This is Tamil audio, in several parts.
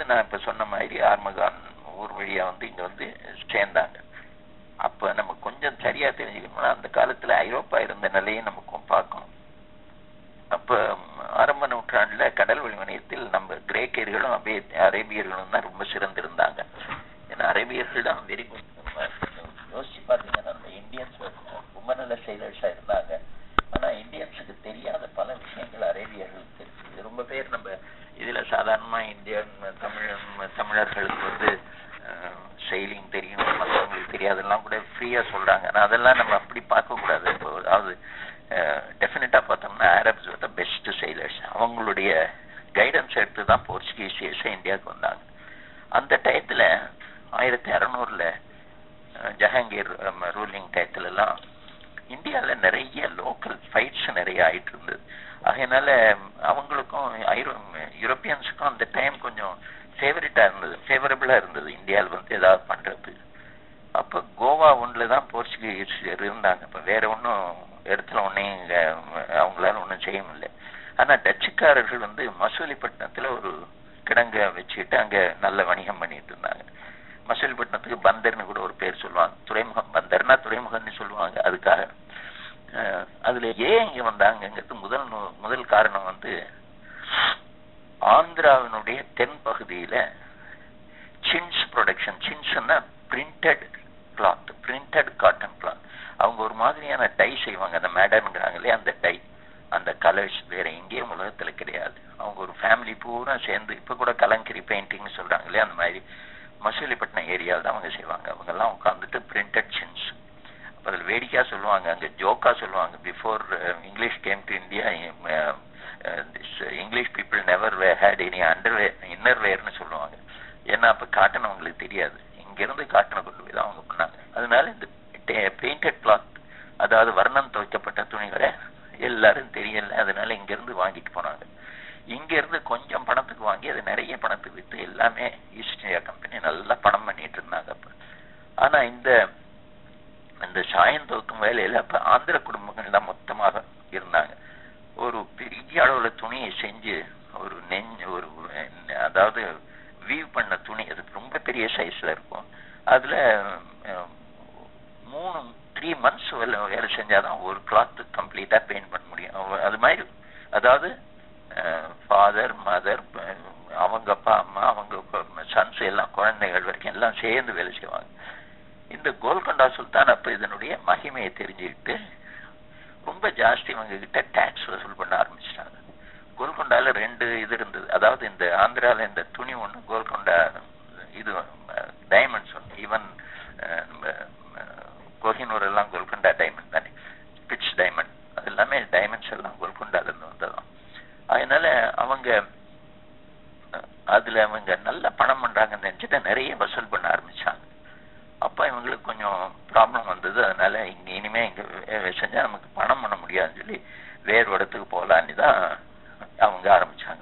நான் இப்ப சொன்ன மாதிரி ஆர்மகான் ஊர் வழியா வந்து இங்க வந்து சேர்ந்தாங்க அப்ப நம்ம கொஞ்சம் சரியா தெரிஞ்சுக்கணும்னா அந்த காலத்துல ஐரோப்பா இருந்த நிலையை நமக்கு பார்க்கணும் அப்ப ம், ஆரம்ப நூற்றாண்டுல கடல் வழி வணிகத்தில் நம்ம கிரேக்கர்களும் அபே அரேபியர்களும் தான் ரொம்ப சிறந்திருந்தாங்க ஏன்னா அரேபியர்கள் தான் வெரி குட் யோசிச்சு பாத்தீங்கன்னா நம்ம இந்தியன்ஸ் ரொம்ப நல்ல செயலர்ஸா இருந்தாங்க ஆனா இந்தியன்ஸுக்கு தெரியாத பல விஷயங்கள் அரேபியர்களுக்கு தெரியும் இது ரொம்ப பேர் நம்ம இதுல சாதாரணமா இந்தியன் தமிழ் தமிழர்களுக்கு வந்து செயலிங் தெரியும் மற்றவங்களுக்கு தெரியாதெல்லாம் கூட ஃப்ரீயா சொல்றாங்க ஆனா அதெல்லாம் நம்ம அப்படி பார்க்க கூடாது இப்போ அதாவது டெஃபினட்டா பார்த்தோம்னா அரப்ஸ் வந்து பெஸ்ட் செயலர்ஸ் அவங்களுடைய கைடன்ஸ் எடுத்து தான் போர்ச்சுகீசியர்ஸ் இந்தியாவுக்கு வந்தாங்க அந்த டயத்துல ஆயிரத்தி அறநூறுல ஜஹாங்கீர் ரூலிங் டயத்துல எல்லாம் இந்தியால நிறைய லோக்கல் ஃபைட்ஸ் நிறைய ஆயிட்டு இருந்தது அதனால அவங்களுக்கும் ஐரோ யூரோப்பியன்ஸுக்கும் அந்த டைம் கொஞ்சம் ஃபேவரட்டா இருந்தது ஃபேவரபிளா இருந்தது இந்தியாவில் வந்து ஏதாவது பண்றது அப்ப கோவா ஒன்றில் தான் போர்ச்சுகீஸ் இருந்தாங்க இப்ப வேற ஒன்றும் இடத்துல ஒன்றையும் இங்க அவங்களால ஒன்றும் செய்ய முடியல ஆனா டச்சுக்காரர்கள் வந்து மசூலிப்பட்டினத்துல ஒரு கிடங்க வச்சுக்கிட்டு அங்க நல்ல வணிகம் பண்ணிட்டு இருந்தாங்க மசூலிப்பட்டினத்துக்கு பந்தர்னு கூட ஒரு பேர் சொல்லுவாங்க துறைமுகம் பந்தர்னா துறைமுகம்னு சொல்லுவாங்க அதுக்காக அஹ் அதுல ஏன் இங்க வந்தாங்கங்கிறது முதல் நு- முதல் காரணம் வந்து ஆந்திராவினுடைய தென் பகுதியில சின்ஸ் ப்ரொடக்ஷன் சின்ஸ்னா printed cloth printed cotton cloth அவங்க ஒரு மாதிரியான டை செய்வாங்க அந்த மேடன்ங்கிறாங்க இல்லையா அந்த டை அந்த கலர்ஸ் வேற எங்கேயும் உலகத்துல கிடையாது அவங்க ஒரு ஃபேமிலி பூரா சேர்ந்து இப்ப கூட கலங்கரி பெயிண்டிங்னு சொல்றாங்க இல்லையா அந்த மாதிரி மசூலிப்பட்டினம் ஏரியாவில் தான் அவங்க செய்வாங்க அவங்க எல்லாம் உட்காந்துட்டு பிரிண்டட் சின்ஸ் அப்ப அதில் வேடிக்கையா சொல்லுவாங்க அங்க ஜோக்கா சொல்லுவாங்க before English came to India English people never had any under inner வேர்னு சொல்லுவாங்க ஏன்னா அப்ப காட்டன் அவங்களுக்கு தெரியாது இங்க இருந்து காட்டனை கொண்டு போய் தான் அவங்க பண்ணாங்க அதனால இந்த பெயிண்டட் கிளாத் அதாவது வர்ணம் துவைக்கப்பட்ட துணிகளை எல்லாரும் தெரியல அதனால இங்க இருந்து வாங்கிட்டு போனாங்க இங்க இருந்து கொஞ்சம் பணத்துக்கு வாங்கி அது நிறைய பணத்துக்கு வித்து எல்லாமே ஈஸ்ட் இந்தியா கம்பெனி நல்லா பணம் பண்ணிட்டு இருந்தாங்க அப்ப ஆனா இந்த இந்த சாயம் துவக்கும் வேலையில அப்ப ஆந்திர குடும்பங்கள் தான் மொத்தமாக இருந்தாங்க ஒரு பெரிய அளவுல துணியை செஞ்சு ஒரு நெஞ்சு ஒரு அதாவது வீவ் பண்ண துணி அது ரொம்ப பெரிய சைஸ்ல இருக்கும் அதுல அஹ், மூணு த்ரீ மந்த்ஸ் வேலை வேலை செஞ்சாதான் ஒரு கிளாத் கம்ப்ளீட்டா பெயிண்ட் பண்ண முடியும் அவ- அது மாதிரி அதாவது ஃபாதர் மதர் அவங்க அப்பா அம்மா அவங்க சன்ஸ் எல்லாம் குழந்தைகள் வரைக்கும் எல்லாம் சேர்ந்து வேலை செய்வாங்க இந்த கோல்கொண்டா சுல்தான் அப்ப இதனுடைய மகிமையை தெரிஞ்சுக்கிட்டு ரொம்ப ஜாஸ்தி இவங்க கிட்ட டாக்ஸ் வசூல் பண்ண ஆரம்பிச்சிட்டாங்க கோல்கொண்டால ரெண்டு இது இருந்தது அதாவது இந்த ஆந்திரால இந்த துணி ஒண்ணு கோல்கொண்டா இது டைமண்ட்ஸ் ஒன்று ஈவன் நம்ம அஹ், கோஹினூர் எல்லாம் கோல்கொண்டா டைமண்ட் தானே பிட்ச் டைமண்ட் அது எல்லாமே டைமண்ட்ஸ் எல்லாம் கோல்கொண்டால இருந்து வந்ததும் அதனால அவங்க அஹ், அதுல அவங்க நல்ல பணம் பண்றாங்கன்னு நினைச்சிட்டு நிறைய வசூல் பண்ண ஆரம்பிச்சாங்க அப்ப இவங்களுக்கு கொஞ்சம் ப்ராப்ளம் வந்தது அதனால இங்க இனிமே இங்க வே- செஞ்சா நமக்கு பணம் பண்ண முடியாதுன்னு சொல்லி வேறு இடத்துக்கு போகலான்னு தான் அவங்க ஆரம்பிச்சாங்க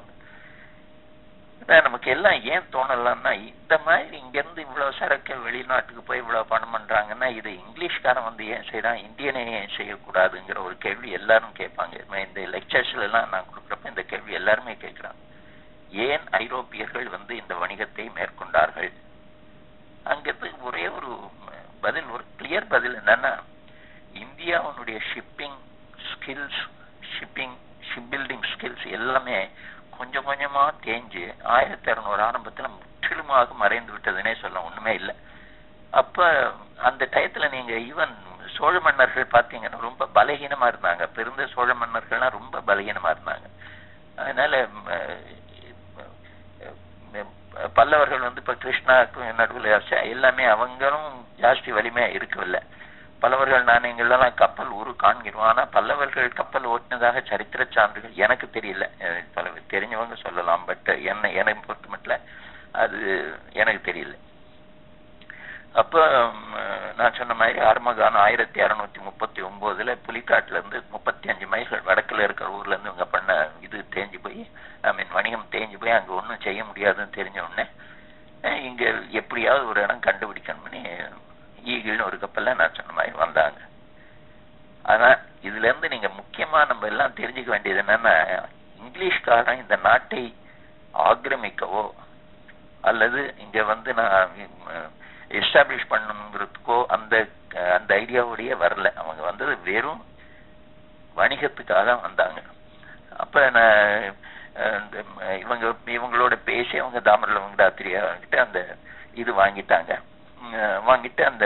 அதான் நமக்கு எல்லாம் ஏன் தோணலாம்னா இந்த மாதிரி இங்க இருந்து இவ்வளவு சரக்கு வெளிநாட்டுக்கு போய் இவ்வளவு பணம் பண்றாங்கன்னா இது இங்கிலீஷ்காரன் வந்து ஏன் செய்யறான் இந்தியனே ஏன் செய்யக்கூடாதுங்கிற ஒரு கேள்வி எல்லாரும் கேட்பாங்க இப்ப இந்த லெக்சர்ஸ்ல எல்லாம் நான் கொடுக்குறப்ப இந்த கேள்வி எல்லாருமே கேட்கிறாங்க ஏன் ஐரோப்பியர்கள் வந்து இந்த வணிகத்தை மேற்கொண்டார்கள் அங்கிருந்து ஒரே ஒரு பதில் ஒரு கிளியர் பதில் என்னன்னா இந்தியாவுடைய shipping skills shipping ship building skills எல்லாமே கொஞ்சம் கொஞ்சமா தேஞ்சு ஆயிரத்தி அறுநூறு ஆரம்பத்துல முற்றிலுமாக மறைந்து விட்டதுன்னே சொல்ல ஒண்ணுமே இல்லை அப்ப அந்த டயத்துல நீங்க ஈவன் சோழ மன்னர்கள் பாத்தீங்கன்னா ரொம்ப பலகீனமா இருந்தாங்க அப்ப இருந்த சோழ மன்னர்கள்லாம் ரொம்ப பலகீனமா இருந்தாங்க அதனால ம், அஹ், அஹ், பல்லவர்கள் வந்து இப்ப கிருஷ்ணாவுக்கும் நடுவில் எல்லாமே அவங்களும் ஜாஸ்தி வலிமையா இருக்கவில்லை பல்லவர்கள் நாணயங்கள்லாம் கப்பல் ஊரு காண்கிறோம் ஆனா பல்லவர்கள் கப்பல் ஓட்டினதாக சரித்திர சான்றுகள் எனக்கு தெரியல அஹ் பல தெரிஞ்சவங்க சொல்லலாம் பட் என்ன என்னை பொறுத்த மட்டும் அது எனக்கு தெரியல அப்ப ம், நான் சொன்ன மாதிரி ஆர்மகான் ஆயிரத்தி அறுநூத்தி முப்பத்தி ஒன்பதுல புலிக்காட்டுல இருந்து முப்பத்தி அஞ்சு மைல்கள் வடக்குல இருக்கிற ஊர்ல இருந்து இவங்க பண்ண இது தேஞ்சு போய் ஐ மீன் வணிகம் தேஞ்சு போய் அங்க ஒண்ணும் செய்ய முடியாதுன்னு தெரிஞ்ச உடனே அஹ் இங்க எப்படியாவது ஒரு இடம் கண்டுபிடிக்கணும்னு ஈகிள்னு ஒரு கப்பல்ல நான் சொன்ன மாதிரி வந்தாங்க ஆனா இதுல இருந்து நீங்க முக்கியமா நம்ம எல்லாம் தெரிஞ்சுக்க வேண்டியது என்னன்னா இங்கிலீஷ்காரன் இந்த நாட்டை ஆக்கிரமிக்கவோ அல்லது இங்க வந்து நான் எஸ்டாப்ளிஷ் பண்ணணுங்கிறதுக்கோ அந்த அந்த ஐடியாவோடய வரல அவங்க வந்தது வெறும் வணிகத்துக்காக தான் வந்தாங்க அப்ப நான் அஹ், இந்த ம- இவங்க இவங்களோட பேசி அவங்க தாமரல வெங்கடாத்திரியா கிட்ட அந்த இது வாங்கிட்டாங்க உம், வாங்கிட்டு அந்த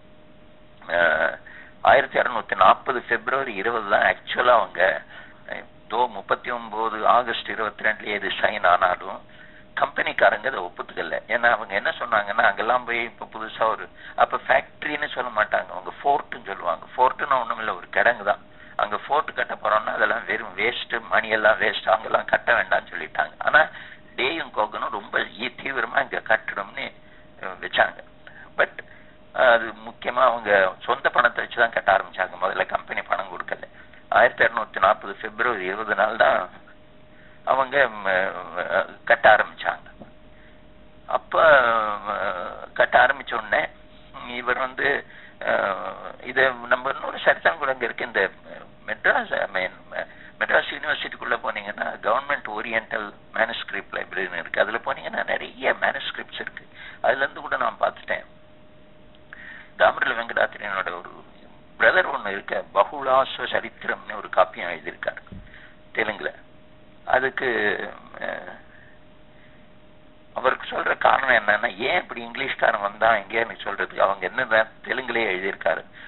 ஆயிரத்தி அறுநூத்தி நாற்பது பிப்ரவரி இருபது தான் ஆக்சுவலா அவங்க அஹ், தோ முப்பத்தி ஒன்பது ஆகஸ்ட் இருபத்தி ரெண்டுலயே இது சைன் ஆனாலும் கம்பெனிக்காரங்க அதை ஒப்புத்துக்கல ஏன்னா அவங்க என்ன சொன்னாங்கன்னா அங்கெல்லாம் போய் இப்ப புதுசா ஒரு அப்ப ஃபேக்டரின்னு சொல்ல மாட்டாங்க அவங்க ஃபோர்ட்னு சொல்லுவாங்க ஃபோர்ட்னா ஒண்ணும் இல்ல ஒரு கிடங்கு தான் அங்க ஃபோர்ட் கட்ட போறோம்னா அதெல்லாம் வெறும் வேஸ்ட் மணி எல்லாம் வேஸ்ட் அங்கெல்லாம் கட்ட வேண்டாம்னு சொல்லிட்டாங்க ஆனா டேயும் கோகனும் ரொம்ப ஈ- தீவிரமா இங்க கட்டணும்னு அஹ், வச்சாங்க பட் அது முக்கியமா அவங்க சொந்த பணத்தை வச்சு தான் கட்ட ஆரம்பிச்சாங்க முதல்ல கம்பெனி பணம் கொடுக்கல ஆயிரத்தி இருநூத்தி நாற்பது பிப்ரவரி இருபது நாள் தான் அவங்க ம், அஹ், கட்ட ஆரம்பிச்சாங்க அப்ப அஹ், கட்ட ஆரம்பிச்ச உடனே ம், இவர் வந்து அஹ், இத நம்ம இன்னொரு சரித்திரம் கூட இங்க இருக்கு இந்த மெட்ராஸ் ஐ மீன் மெட்ராஸ் யூனிவர்சிட்டிக்குள்ள போனீங்கன்னா கவர்மெண்ட் ஓரியன்டல் மேனுஸ்கிரிப்ட் லைப்ரரின்னு இருக்கு அதுல போனீங்கன்னா நிறைய மேனுஸ்கிரிப்ட்ஸ் இருக்கு அதுல இருந்து கூட நான் பார்த்துட்டேன் தாமரல வெங்கடாத்திரியனோட ஒரு பிரதர் ஒண்ணு இருக்க பகுலாஸ்வ சரித்திரம்னு ஒரு காப்பியம் எழுதியிருக்காரு தெலுங்குல அதுக்கு அஹ், அவருக்கு சொல்ற காரணம் என்னன்னா ஏன் இப்படி இங்கிலீஷ்காரன் வந்தான் எங்கேன்னு சொல்றதுக்கு அவங்க என்ன தெலுங்குலயே எழுதியிருக்காரு